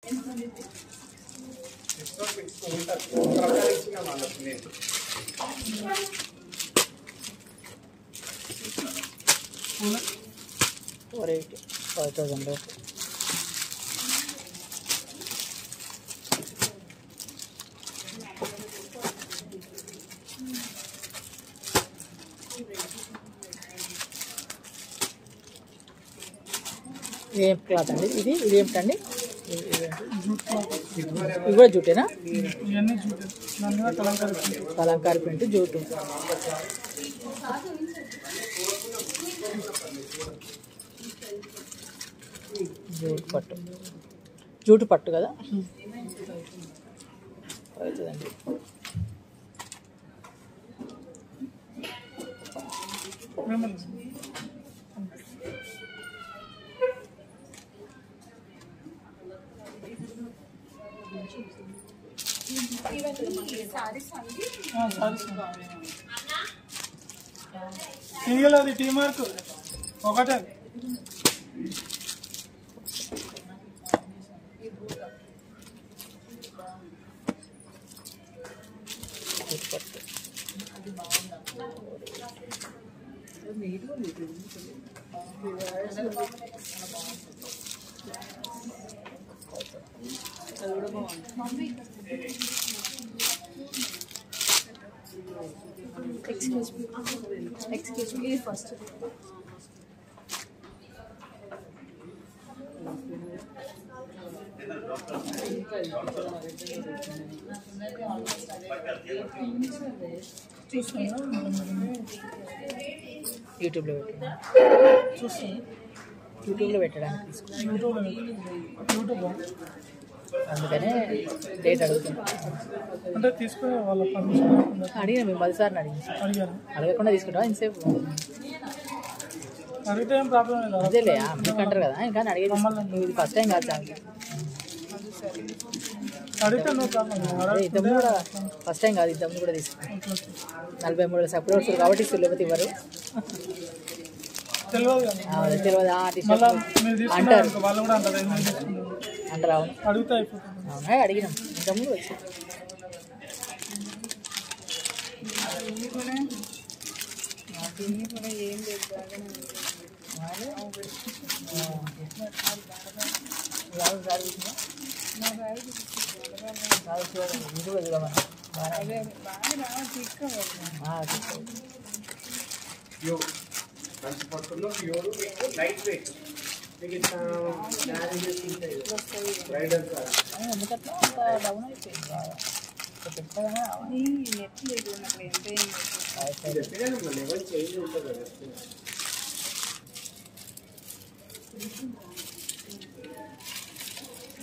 Four eighty five thousand ఇదేం cloth అండి ఇది ఇది ఏమిటండి ఇది- ఇదేంటి? ఇది కూడా జూటేనా ఇవన్నీ చూడండి దాని మీద kalamkari print. Kalamkari print jute jute పట్టు జూటు పట్టు కదా అవుతుందండి ఏమన్నా? ఆ, సారీ సార్. సింగిల్ అది టీ మార్క్ ఒకటే జూటు పట్టు ఎక్స్క్యూజ్ మీ ఎక్స్క్యూజ్ మీ ఇది ఫస్ట్ యూట్యూబ్లో పెట్టండి చూస్తాను యూట్యూబ్లో పెట్టడానికి తీసుకున్నాను యూట్యూబ్ యూట్యూబ్ అందుకనే డేట్ అడుగుతున్నా అంటే తీసుకుని వాళ్ళ పర్మిషన్ లేకుండా అడిగిన మేము పదిసార్లు అడిగింది అడిగాను అడగకుండా తీసుకుంటావా ఇంతసేపు అడిగితే ఏం ప్రాబ్లం లేదు అదేలే ఆ, మీకు అంటారు కదా ఇంకా అడిగేది నువ్వు ఇది ఫస్ట్ టైం కాదు సార్ అడిగితే నో ప్రాబ్లం అదే ఇద్దరు కూడా ఫస్ట్ టైం కాదు ఇద్దరు కూడా తీసుకున్నాం నలభై మూడు సపోర్ట్ వస్తుంది కాబట్టి ఇస్తారు లేకపోతే ఇవ్వరు తెలియదు కదా ఆ, అదే తెలియదు ఆ టీ మళ్ళా షర్ట్ మీరు తీసుకున్నారు అంటారు అనుకో, వాళ్ళు కూడా అంటారు ఎందుకు తీసుకున్నారు అంటారు అవును అడిగితే అయిపోతుంది అవునా అడిగినాం ఇంతకుముందు వచ్చి ప్యూర్ మంచి పట్టులో ప్యూర్ మీకు లైట్ వెయిట్ మీకు ఇట్లా మ్యారేజెస్ ఉంటాయి బ్రైడల్ కాదు ఎందుకట్లా అంత డౌన్ అయిపోయింది బాగా ఇంకా పెద్దగానే రావాలి. చెప్పినా లెవెల్ చేంజ్ ఉంటుంది కదా